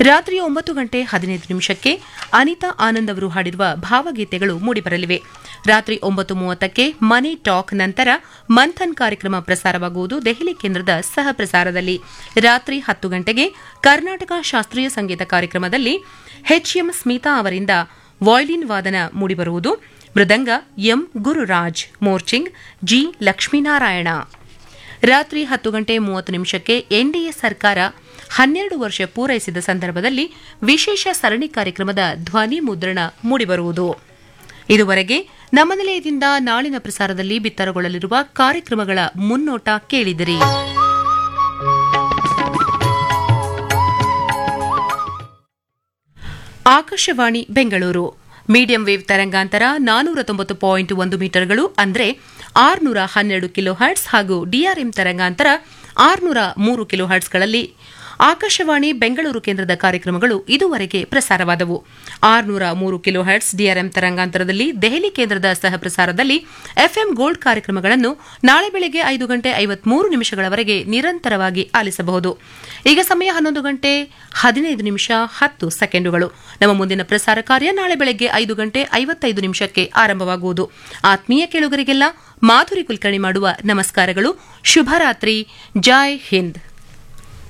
ರಾತ್ರಿ ಒಂಬತ್ತು ಗಂಟೆ ಹದಿನೈದು ನಿಮಿಷಕ್ಕೆ ಅನಿತಾ ಆನಂದ್ ಅವರು ಹಾಡಿರುವ ಭಾವಗೀತೆಗಳು ಮೂಡಿಬರಲಿವೆ ರಾತ್ರಿ ಒಂಬತ್ತು ಮೂವತ್ತಕ್ಕೆ ಮನಿ ಟಾಕ್ ನಂತರ ಮಂಥನ್ ಕಾರ್ಯಕ್ರಮ ಪ್ರಸಾರವಾಗುವುದು ದೆಹಲಿ ಕೇಂದ್ರದ ಸಹ ಪ್ರಸಾರದಲ್ಲಿ ರಾತ್ರಿ ಹತ್ತು ಗಂಟೆಗೆ ಕರ್ನಾಟಕ ಶಾಸ್ತ್ರೀಯ ಸಂಗೀತ ಕಾರ್ಯಕ್ರಮದಲ್ಲಿ ಎಚ್ಎಂ ಸ್ಮಿತಾ ಅವರಿಂದ ವಾಯ್ಲಿನ್ ವಾದನ ಮೂಡಿಬರುವುದು ಮೃದಂಗ ಎಂ ಗುರುರಾಜ್ ಮೋರ್ಚಿಂಗ್ ಜಿ ಲಕ್ಷ್ಮೀನಾರಾಯಣ ರಾತ್ರಿ ಹತ್ತು ಗಂಟೆ ಮೂವತ್ತು ನಿಮಿಷಕ್ಕೆ ಎನ್ಡಿಎ ಸರ್ಕಾರ ಹನ್ನೆರಡು ವರ್ಷ ಪೂರೈಸಿದ ಸಂದರ್ಭದಲ್ಲಿ ವಿಶೇಷ ಸರಣಿ ಕಾರ್ಯಕ್ರಮದ ಧ್ವನಿ ಮುದ್ರಣ ಮೂಡಿಬರುವುದು ಇದುವರೆಗೆ ನಮ್ಮ ನಿಲಯದಿಂದ ನಾಳಿನ ಪ್ರಸಾರದಲ್ಲಿ ಬಿತ್ತರಗೊಳ್ಳಲಿರುವ ಕಾರ್ಯಕ್ರಮಗಳ ಮುನ್ನೋಟ ಕೇಳಿದಿರಿ ಆಕಾಶವಾಣಿ ಬೆಂಗಳೂರು ಮೀಡಿಯಂ ವೇವ್ ತರಂಗಾಂತರ ನಾನೂರ ತೊಂಬತ್ತು ಪಾಯಿಂಟ್ ಒಂದು ಮೀಟರ್ಗಳು ಅಂದರೆ ಆರುನೂರ ಹನ್ನೆರಡು ಕಿಲೋ ಹರ್ಟ್ಸ್ ಹಾಗೂ ಡಿಆರ್ಎಂ ತರಂಗಾಂತರ ಆರುನೂರ ಮೂರು ಕಿಲೋ ಹರ್ಟ್ಸ್ಗಳಲ್ಲಿ ಆಕಾಶವಾಣಿ ಬೆಂಗಳೂರು ಕೇಂದ್ರದ ಕಾರ್ಯಕ್ರಮಗಳು ಇದುವರೆಗೆ ಪ್ರಸಾರವಾದವು ಆರುನೂರ ಮೂರು ಕಿಲೋ ಹರ್ಟ್ಸ್ ಡಿಆರ್ಎಂ ತರಂಗಾಂತರದಲ್ಲಿ ದೆಹಲಿ ಕೇಂದ್ರದ ಸಹ ಪ್ರಸಾರದಲ್ಲಿ ಎಫ್ಎಂ ಗೋಲ್ಡ್ ಕಾರ್ಯಕ್ರಮಗಳನ್ನು ನಾಳೆ ಬೆಳಗ್ಗೆ ಐದು ಗಂಟೆ ಐವತ್ಮೂರು ನಿಮಿಷಗಳವರೆಗೆ ನಿರಂತರವಾಗಿ ಆಲಿಸಬಹುದು ಈಗ ಸಮಯ ಹನ್ನೊಂದು ಗಂಟೆ ಹದಿನೈದು ನಿಮಿಷ ಹತ್ತು ಸೆಕೆಂಡುಗಳು ನಮ್ಮ ಮುಂದಿನ ಪ್ರಸಾರ ಕಾರ್ಯ ನಾಳೆ ಬೆಳಗ್ಗೆ ಐದು ಗಂಟೆ ಐವತ್ತೈದು ನಿಮಿಷಕ್ಕೆ ಆರಂಭವಾಗುವುದು ಆತ್ಮೀಯ ಕೇಳುಗರಿಗೆಲ್ಲ ಮಾಧುರಿ ಕುಲಕರ್ಣಿ ಮಾಡುವ ನಮಸ್ಕಾರಗಳು ಶುಭರಾತ್ರಿ ಜೈ ಹಿಂದ್